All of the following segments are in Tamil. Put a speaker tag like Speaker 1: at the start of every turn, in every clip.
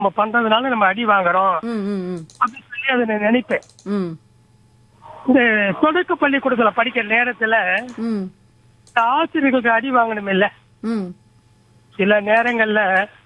Speaker 1: நம்ம பண்றதுனால நம்ம அடி வாங்குறோம்
Speaker 2: ம் ம் ம்
Speaker 1: அப்படின்னு சொல்லி அதை நான் நினைப்பேன்
Speaker 2: ம்
Speaker 1: இந்த தொடக்க பள்ளிக்கூடத்துல படிக்கிற நேரத்துல
Speaker 2: ம்
Speaker 1: இந்த ஆசிரியர்களுக்கு அடி வாங்கணும் இல்ல
Speaker 2: ம்
Speaker 1: சில நேரங்கள்ல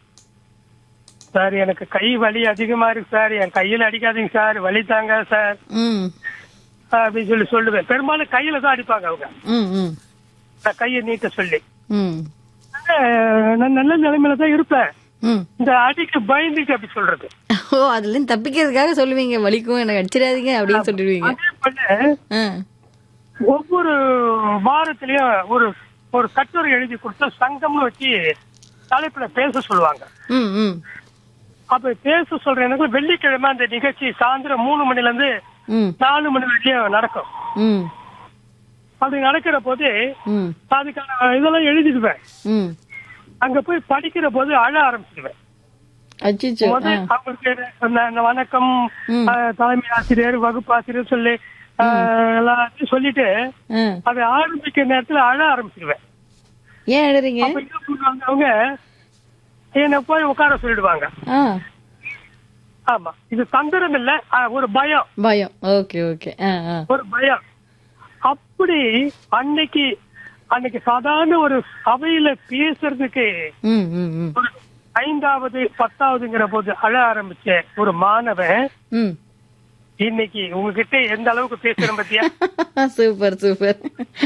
Speaker 1: சார் எனக்கு கை வலி அதிகமா இருக்கு சார் என் கையில அடிக்காதீங்க சார் வலி தாங்க சார்
Speaker 2: ம்
Speaker 1: அப்படின்னு சொல்லி சொல்லுவேன் பெரும்பாலும் கையில தான் அடிப்பாங்க அவங்க
Speaker 2: ம் ம்
Speaker 1: நான் கையை நீட்ட சொல்லி
Speaker 2: ம்
Speaker 1: அஹ் நான் நல்ல நிலைமையில தான் இருப்பேன்
Speaker 2: ம்
Speaker 1: இந்த அடிக்கு பயந்துட்டு அப்படி சொல்றது
Speaker 2: ஓ அதுல இருந்து தப்பிக்கிறதுக்காக சொல்லுவீங்க வலிக்கும் எனக்கு அடிச்சிடாதீங்க அப்படின்னு சொல்லிடுவீங்க
Speaker 1: அதே போல
Speaker 2: ஆ
Speaker 1: ஒவ்வொரு வாரத்திலயும் ஒரு ஒரு கட்டுரை எழுதி கொடுத்தா சங்கம்னு வச்சு தலைப்புல பேச சொல்லுவாங்க
Speaker 2: ம் ம்
Speaker 1: அப்ப பேச சொல்ற எனக்கு வெள்ளிக்கிழமை அந்த நிகழ்ச்சி சாயந்தரம் மூணு மணில இருந்து
Speaker 2: ம்
Speaker 1: நாலு மணி வரைக்கும் நடக்கும்
Speaker 2: ம்
Speaker 1: அப்படி நடக்கிற போது
Speaker 2: ம்
Speaker 1: அதுக்கான இதெல்லாம் எழுதிடுவேன்
Speaker 2: ம்
Speaker 1: அங்க போய் படிக்கிற போது அழ ஆரம்பிச்சிடுவேன்
Speaker 2: அச்சிச்சோ ஆ
Speaker 1: முதல் அவங்களுக்கு ந- ந- வணக்கம்
Speaker 2: ம்.
Speaker 1: அஹ், தலைமை ஆசிரியர் வகுப்பு ஆசிரியர் சொல்லி அஹ், எல்லாத்தையும் சொல்லிட்டு
Speaker 2: ஆ
Speaker 1: அதை ஆரம்பிக்கிற நேரத்துல அழ ஆரம்பிச்சிடுவேன்
Speaker 2: ஏன் எழுறீங்க
Speaker 1: அப்ப என்ன பண்ணுவாங்க அவங்க என்ன போய் உட்கார சொல்லிடுவாங்க
Speaker 2: ஆ
Speaker 1: ஆமா இது தந்திரம் இல்ல அஹ், ஒரு பயம்
Speaker 2: பயம் ஓகே ஓகே ஆ ஆ
Speaker 1: ஒரு பயம் அப்படி அன்னைக்கு அன்னைக்கு சாதாரண ஒரு சபையில பேசுறதுக்கு
Speaker 2: ம் ம் ம்
Speaker 1: ஒரு ஐந்தாவது பத்தாவதுங்கிற போது அழ ஆரம்பிச்ச ஒரு மாணவன்
Speaker 2: ம்
Speaker 1: இன்னைக்கு உங்ககிட்ட எந்த அளவுக்கு பேசுறேன் பத்தியா
Speaker 2: சூப்பர் சூப்பர்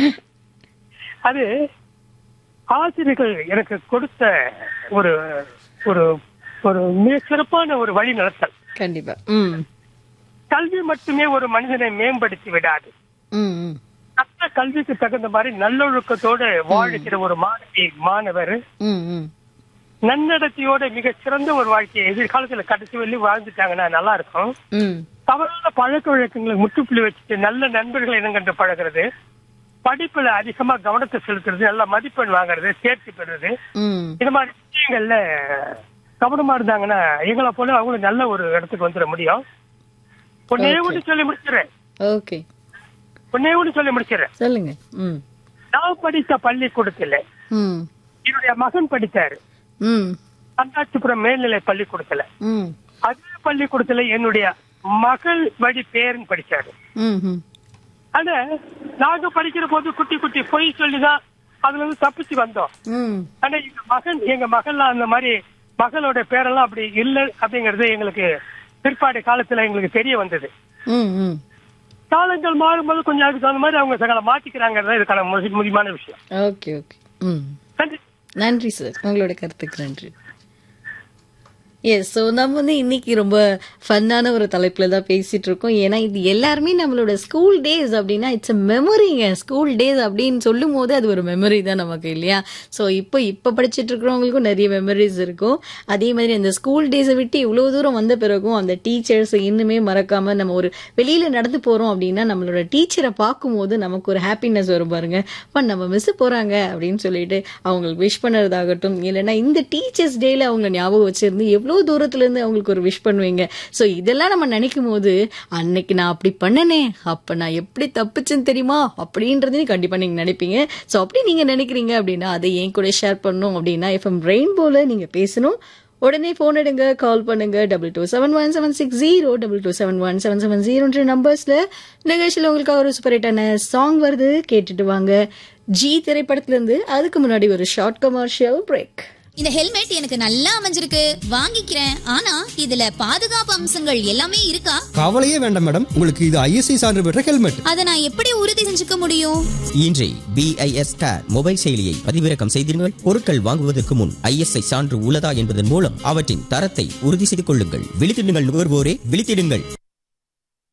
Speaker 1: அது ஆசிரியர்கள் எனக்கு கொடுத்த ஒரு ஒரு ஒரு மிக சிறப்பான ஒரு வழி நடத்தல்
Speaker 2: கண்டிப்பா ம்
Speaker 1: கல்வி மட்டுமே ஒரு மனிதனை மேம்படுத்தி விடாது
Speaker 2: ம் ம்
Speaker 1: கற்ற கல்விக்கு தகுந்த மாதிரி நல்லொழுக்கத்தோடு வாழ்கிற ஒரு மாணவி மாணவர்
Speaker 2: ம் ம்
Speaker 1: நன்னடத்தையோட மிக சிறந்த ஒரு வாழ்க்கையை எதிர்காலத்துல கடைசி வழி வாழ்ந்துட்டாங்கன்னா நல்லா இருக்கும்
Speaker 2: ம்
Speaker 1: தவறான பழக்க வழக்கங்களை முற்றுப்புள்ளி வச்சுட்டு நல்ல நண்பர்களை இனங்கண்டு பழகிறது படிப்புல அதிகமா கவனத்தை செலுத்துறது நல்ல மதிப்பெண் வாங்குறது தேர்ச்சி பெறுறது
Speaker 2: ம்
Speaker 1: இந்த மாதிரி விஷயங்கள்ல கவனமா இருந்தாங்கன்னா எங்களை போல அவங்களும் நல்ல ஒரு இடத்துக்கு வந்துட முடியும் ஒன்னே ஒண்ணு சொல்லி முடிச்சிடறேன்
Speaker 2: ஓகே
Speaker 1: ஒன்னே ஒண்ணு சொல்லி முடிச்சிடறேன்
Speaker 2: சொல்லுங்க ம்
Speaker 1: நான் படித்த பள்ளிக்கூடத்துல
Speaker 2: ம்
Speaker 1: என்னுடைய மகன் படித்தாரு
Speaker 2: ம்
Speaker 1: கண்டாச்சிபுரம் மேல்நிலை பள்ளிக்கூடத்துல
Speaker 2: ம்
Speaker 1: அதே பள்ளிக்கூடத்துல என்னுடைய மகள் வழி பேரன் படிச்சாரு
Speaker 2: ம் ம்
Speaker 1: ஆனா நாங்க படிக்கிற போது குட்டி குட்டி பொய் சொல்லிதான் அதுல இருந்து தப்பிச்சு வந்தோம்
Speaker 2: ம்
Speaker 1: ஆனா எங்க மகன் எங்க மகள்லாம் அந்த மாதிரி மகளோட பேரெல்லாம் அப்படி இல்லை அப்படிங்கறது எங்களுக்கு பிற்பாடு காலத்துல எங்களுக்கு தெரிய வந்தது
Speaker 2: ம் ம்
Speaker 1: காலங்கள் மாறும்போது கொஞ்சம் அதுக்கு தகுந்த மாதிரி அவங்க சகல மாத்திக்கிறாங்கிறது இதுக்கான முதி- முக்கியமான விஷயம்
Speaker 2: ஓகே ஓகே ம்
Speaker 1: நன்றி
Speaker 2: நன்றி சார் உங்களோட கருத்துக்கு நன்றி எஸ் ஸோ நம்ம வந்து இன்னைக்கு ரொம்ப ஃபன்னான ஒரு தலைப்பில் தான் பேசிட்டு இருக்கோம் ஏன்னா இது எல்லாருமே நம்மளோட ஸ்கூல் டேஸ் அப்படின்னா இட்ஸ் அ மெமரிங்க ஸ்கூல் டேஸ் அப்படின்னு சொல்லும் போது அது ஒரு மெமரி தான் நமக்கு இல்லையா ஸோ இப்போ இப்போ படிச்சுட்டு இருக்கிறவங்களுக்கும் நிறைய மெமரிஸ் இருக்கும் அதே மாதிரி அந்த ஸ்கூல் டேஸை விட்டு இவ்வளோ தூரம் வந்த பிறகும் அந்த டீச்சர்ஸ் இன்னுமே மறக்காம நம்ம ஒரு வெளியில நடந்து போறோம் அப்படின்னா நம்மளோட டீச்சரை பார்க்கும்போது நமக்கு ஒரு ஹாப்பினஸ் வரும் பாருங்க அப்ப நம்ம மிஸ் போறாங்க அப்படின்னு சொல்லிட்டு அவங்களுக்கு விஷ் பண்ணுறதாகட்டும் இல்லைன்னா இந்த டீச்சர்ஸ் டேல அவங்க ஞாபகம் வச்சிருந்து எவ்வளோ தூரத்துல இருந்து அவங்களுக்கு ஒரு விஷ் பண்ணுவீங்க ஸோ இதெல்லாம் நம்ம நினைக்கும் போது அன்னைக்கு நான் அப்படி பண்ணனே அப்ப நான் எப்படி தப்பிச்சேன்னு தெரியுமா அப்படின்றதையும் கண்டிப்பா நீங்க நினைப்பீங்க ஸோ அப்படி நீங்க நினைக்கிறீங்க அப்படின்னா அதை என் கூட ஷேர் பண்ணணும் அப்படின்னா எஃப்எம் ரெயின்போல நீங்க பேசணும் உடனே போன் எடுங்க கால் பண்ணுங்க double two seven one seven six zero double two seven one seven seven ஜீரோன்ற நம்பர்ஸ்ல நிகழ்ச்சியில் உங்களுக்கு ஒரு சூப்பர் ஹிட்டான சாங் வருது கேட்டுட்டு வாங்க ஜி திரைப்படத்துல இருந்து அதுக்கு முன்னாடி ஒரு ஷார்ட் கமர்ஷியல் பிரேக்
Speaker 3: இந்த ஹெல்மெட் எனக்கு நல்லா அமைஞ்சிருக்கு வாங்கிக்கிறேன் ஆனா இதுல பாதுகாப்பு அம்சங்கள் எல்லாமே இருக்கா
Speaker 4: கவலையே வேண்டாம் மேடம் உங்களுக்கு இது ஐஎஸ்ஐ சான்று பெற்ற ஹெல்மெட்
Speaker 3: அதை நான் எப்படி உறுதி செஞ்சுக்க முடியும்
Speaker 5: இன்றே பிஐஎஸ் ஸ்டார் மொபைல் செயலியை பதிவிறக்கம் செய்திருங்கள் பொருட்கள் வாங்குவதற்கு முன் ஐஎஸ்ஐ சான்று உள்ளதா என்பதன் மூலம் அவற்றின் தரத்தை உறுதி செய்து கொள்ளுங்கள் விழித்திடுங்கள் நுகர்வோரே விழித்திடுங்கள்